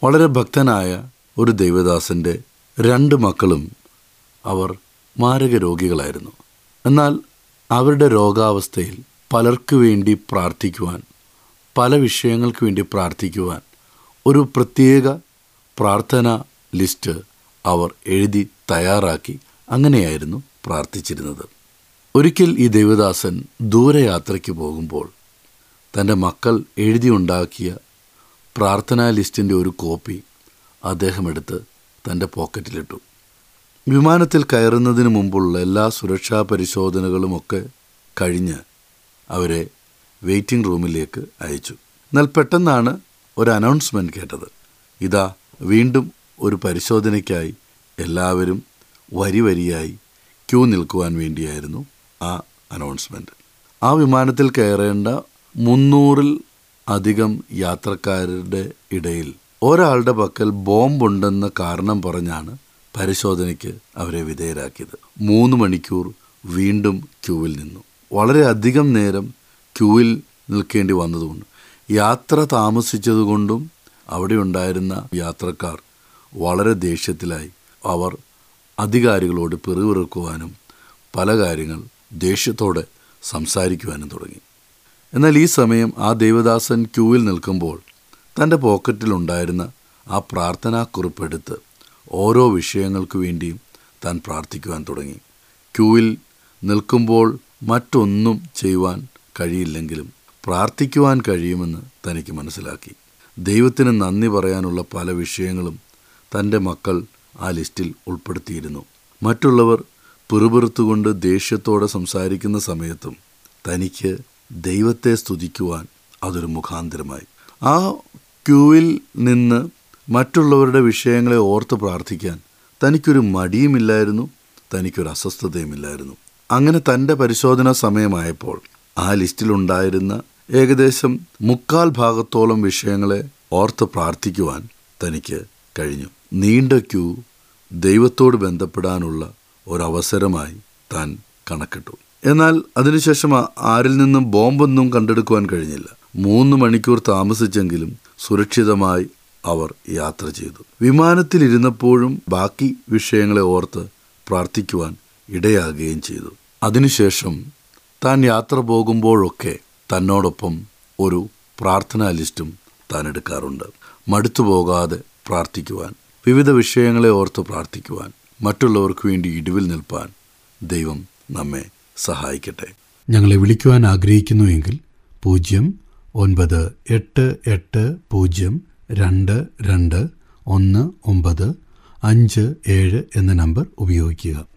വളരെ ഭക്തനായ ഒരു ദൈവദാസന്റെ രണ്ട് മക്കളും അവർ മാരക രോഗികളായിരുന്നു എന്നാൽ അവരുടെ രോഗാവസ്ഥയിൽ പലർക്കു വേണ്ടി പ്രാർത്ഥിക്കുവാൻ പല വിഷയങ്ങൾക്ക് വേണ്ടി പ്രാർത്ഥിക്കുവാൻ ഒരു പ്രത്യേക പ്രാർത്ഥന ലിസ്റ്റ് അവർ എഴുതി തയ്യാറാക്കി അങ്ങനെയായിരുന്നു പ്രാർത്ഥിച്ചിരുന്നത് ഒരിക്കൽ ഈ ദേവദാസൻ ദൂരയാത്രയ്ക്ക് പോകുമ്പോൾ തൻ്റെ മക്കൾ എഴുതിയുണ്ടാക്കിയ പ്രാർത്ഥനാ ലിസ്റ്റിൻ്റെ ഒരു കോപ്പി അദ്ദേഹം എടുത്ത് തൻ്റെ പോക്കറ്റിലിട്ടു വിമാനത്തിൽ കയറുന്നതിന് മുമ്പുള്ള എല്ലാ സുരക്ഷാ പരിശോധനകളുമൊക്കെ കഴിഞ്ഞ് അവരെ വെയിറ്റിംഗ് റൂമിലേക്ക് അയച്ചു എന്നാൽ പെട്ടെന്നാണ് ഒരു അനൗൺസ്മെൻറ്റ് കേട്ടത് ഇതാ വീണ്ടും ഒരു പരിശോധനയ്ക്കായി എല്ലാവരും വരി വരിയായി ക്യൂ നിൽക്കുവാൻ വേണ്ടിയായിരുന്നു ആ അനൗൺസ്മെൻറ്റ് ആ വിമാനത്തിൽ കയറേണ്ട മുന്നൂറിൽ അധികം യാത്രക്കാരുടെ ഇടയിൽ ഒരാളുടെ പക്കൽ ബോംബുണ്ടെന്ന കാരണം പറഞ്ഞാണ് പരിശോധനയ്ക്ക് അവരെ വിധേയരാക്കിയത് മൂന്ന് മണിക്കൂർ വീണ്ടും ക്യൂവിൽ നിന്നു വളരെ അധികം നേരം ക്യൂവിൽ നിൽക്കേണ്ടി വന്നതുകൊണ്ട് യാത്ര താമസിച്ചതുകൊണ്ടും അവിടെ ഉണ്ടായിരുന്ന യാത്രക്കാർ വളരെ ദേഷ്യത്തിലായി അവർ അധികാരികളോട് പിറുവിറുക്കുവാനും പല കാര്യങ്ങൾ ദേഷ്യത്തോടെ സംസാരിക്കുവാനും തുടങ്ങി എന്നാൽ ഈ സമയം ആ ദേവദാസൻ ക്യൂവിൽ നിൽക്കുമ്പോൾ തൻ്റെ പോക്കറ്റിലുണ്ടായിരുന്ന ആ പ്രാർത്ഥനാക്കുറിപ്പെടുത്ത് ഓരോ വിഷയങ്ങൾക്ക് വേണ്ടിയും താൻ പ്രാർത്ഥിക്കുവാൻ തുടങ്ങി ക്യൂവിൽ നിൽക്കുമ്പോൾ മറ്റൊന്നും ചെയ്യുവാൻ കഴിയില്ലെങ്കിലും പ്രാർത്ഥിക്കുവാൻ കഴിയുമെന്ന് തനിക്ക് മനസ്സിലാക്കി ദൈവത്തിന് നന്ദി പറയാനുള്ള പല വിഷയങ്ങളും തൻ്റെ മക്കൾ ആ ലിസ്റ്റിൽ ഉൾപ്പെടുത്തിയിരുന്നു മറ്റുള്ളവർ പിറുപിറുത്തുകൊണ്ട് ദേഷ്യത്തോടെ സംസാരിക്കുന്ന സമയത്തും തനിക്ക് ദൈവത്തെ സ്തുതിക്കുവാൻ അതൊരു മുഖാന്തരമായി ആ ക്യൂവിൽ നിന്ന് മറ്റുള്ളവരുടെ വിഷയങ്ങളെ ഓർത്ത് പ്രാർത്ഥിക്കാൻ തനിക്കൊരു മടിയുമില്ലായിരുന്നു തനിക്കൊരു അസ്വസ്ഥതയുമില്ലായിരുന്നു അങ്ങനെ തൻ്റെ പരിശോധനാ സമയമായപ്പോൾ ആ ലിസ്റ്റിലുണ്ടായിരുന്ന ഏകദേശം മുക്കാൽ ഭാഗത്തോളം വിഷയങ്ങളെ ഓർത്ത് പ്രാർത്ഥിക്കുവാൻ തനിക്ക് കഴിഞ്ഞു നീണ്ട ക്യൂ ദൈവത്തോട് ബന്ധപ്പെടാനുള്ള ഒരവസരമായി താൻ കണക്കിട്ടു എന്നാൽ അതിനുശേഷം ആരിൽ നിന്നും ബോംബൊന്നും കണ്ടെടുക്കുവാൻ കഴിഞ്ഞില്ല മൂന്ന് മണിക്കൂർ താമസിച്ചെങ്കിലും സുരക്ഷിതമായി അവർ യാത്ര ചെയ്തു വിമാനത്തിലിരുന്നപ്പോഴും ബാക്കി വിഷയങ്ങളെ ഓർത്ത് പ്രാർത്ഥിക്കുവാൻ ഇടയാകുകയും ചെയ്തു അതിനുശേഷം താൻ യാത്ര പോകുമ്പോഴൊക്കെ തന്നോടൊപ്പം ഒരു പ്രാർത്ഥനാ ലിസ്റ്റും താൻ എടുക്കാറുണ്ട് മടുത്തു പോകാതെ പ്രാർത്ഥിക്കുവാൻ വിവിധ വിഷയങ്ങളെ ഓർത്ത് പ്രാർത്ഥിക്കുവാൻ മറ്റുള്ളവർക്ക് വേണ്ടി ഇടിവിൽ നിൽപ്പാൻ ദൈവം നമ്മെ സഹായിക്കട്ടെ ഞങ്ങളെ വിളിക്കുവാൻ ആഗ്രഹിക്കുന്നുവെങ്കിൽ പൂജ്യം ഒൻപത് എട്ട് എട്ട് പൂജ്യം രണ്ട് രണ്ട് ഒന്ന് ഒമ്പത് അഞ്ച് ഏഴ് എന്ന നമ്പർ ഉപയോഗിക്കുക